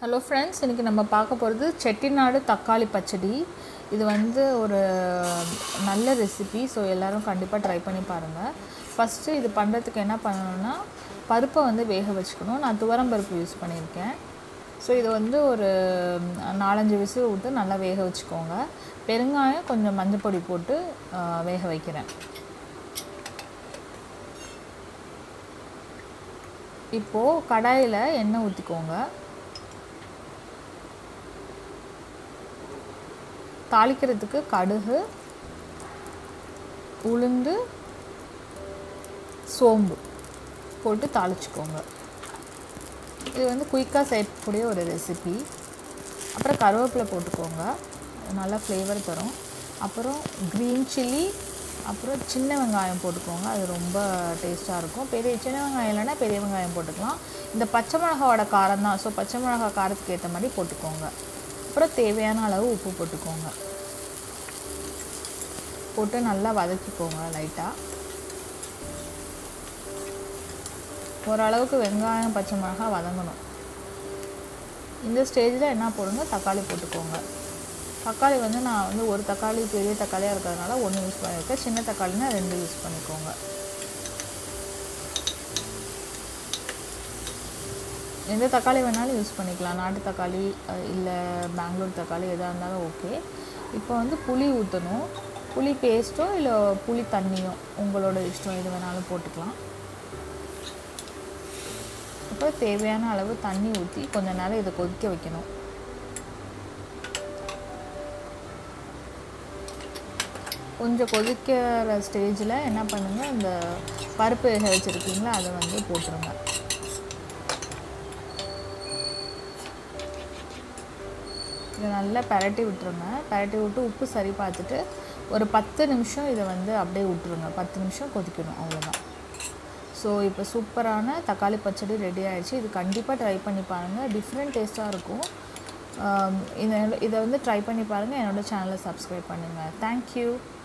hello friends இன்றைக்கி நம்ம பார்க்க போகிறது செட்டிநாடு தக்காளி பச்சடி இது வந்து ஒரு நல்ல ரெசிபி ஸோ எல்லோரும் கண்டிப்பாக ட்ரை பண்ணி பாருங்கள் ஃபஸ்ட்டு இது பண்ணுறதுக்கு என்ன பண்ணணும்னா பருப்பை வந்து வேக வச்சுக்கணும் நான் துவரம் பருப்பு யூஸ் பண்ணியிருக்கேன் ஸோ இது வந்து ஒரு நாலஞ்சு விசில் விட்டு நல்லா வேக வச்சுக்கோங்க பெருங்காயம் கொஞ்சம் மஞ்சள் பொடி போட்டு ஆ, வேக வைக்கிறேன் இப்போது கடாயில் எண்ணெய் ஊற்றிக்கோங்க தாளிக்கிறதுக்கு கடுகு உளுந்து சோம்பு போட்டு தாளிச்சுக்கோங்க இது வந்து குயிக்காக செய்யக்கூடிய ஒரு ரெசிபி அப்புறம் கருவேப்பிலை போட்டுக்கோங்க அது நல்லா ஃப்ளேவர் தரும் அப்புறம் க்ரீன் சில்லி அப்புறம் சின்ன வெங்காயம் போட்டுக்கோங்க அது ரொம்ப டேஸ்ட்டாக இருக்கும் பெரிய சின்ன வெங்காயம் இல்லைன்னா பெரிய வெங்காயம் போட்டுக்கலாம் இந்த பச்சை மிளகாவோட காரம் தான் ஸோ பச்சை மிளகா காரத்துக்கு ஏற்ற மாதிரி போட்டுக்கோங்க அப்புறம் தேவையான அளவு உப்பு போட்டுக்கோங்க போட்டு நல்லா வதக்கிக்கோங்க லைட்டாக ஓரளவுக்கு வெங்காயம் பச்சை மிளகா வதங்கணும் இந்த ஸ்டேஜில் என்ன போடுங்க தக்காளி போட்டுக்கோங்க தக்காளி வந்து நான் வந்து ஒரு தக்காளி பெரிய தக்காளியாக இருக்கிறதுனால ஒன்று யூஸ் பண்ணியிருக்கேன் சின்ன தக்காளினா ரெண்டு யூஸ் பண்ணிக்கோங்க எந்த தக்காளி வேணாலும் யூஸ் பண்ணிக்கலாம் நாட்டு தக்காளி இல்லை பெங்களூர் தக்காளி எதாக இருந்தாலும் ஓகே இப்போ வந்து புளி ஊற்றணும் புளி பேஸ்ட்டோ இல்லை புளி தண்ணியோ உங்களோட இஷ்டம் எது வேணாலும் போட்டுக்கலாம் அப்புறம் தேவையான அளவு தண்ணி ஊற்றி கொஞ்ச நேரம் இதை கொதிக்க வைக்கணும் கொஞ்சம் கொதிக்கிற ஸ்டேஜில் என்ன பண்ணுங்கள் இந்த பருப்பு வேக வச்சுருக்கீங்களா அதை வந்து போட்டுருங்க இதை நல்லா பரட்டி விட்டுருங்க பரட்டி விட்டு உப்பு சரி பார்த்துட்டு ஒரு பத்து நிமிஷம் இதை வந்து அப்படியே விட்டுருங்க பத்து நிமிஷம் கொதிக்கணும் அவ்வளோதான் ஸோ இப்போ சூப்பரான தக்காளி பச்சடி ரெடி ஆயிடுச்சு இது கண்டிப்பாக ட்ரை பண்ணி பாருங்கள் டிஃப்ரெண்ட் டேஸ்ட்டாக இருக்கும் ஆம், இதை இதை வந்து ட்ரை பண்ணி பாருங்கள் என்னோடய சேனலை சப்ஸ்கிரைப் பண்ணுங்கள் தேங்க்யூ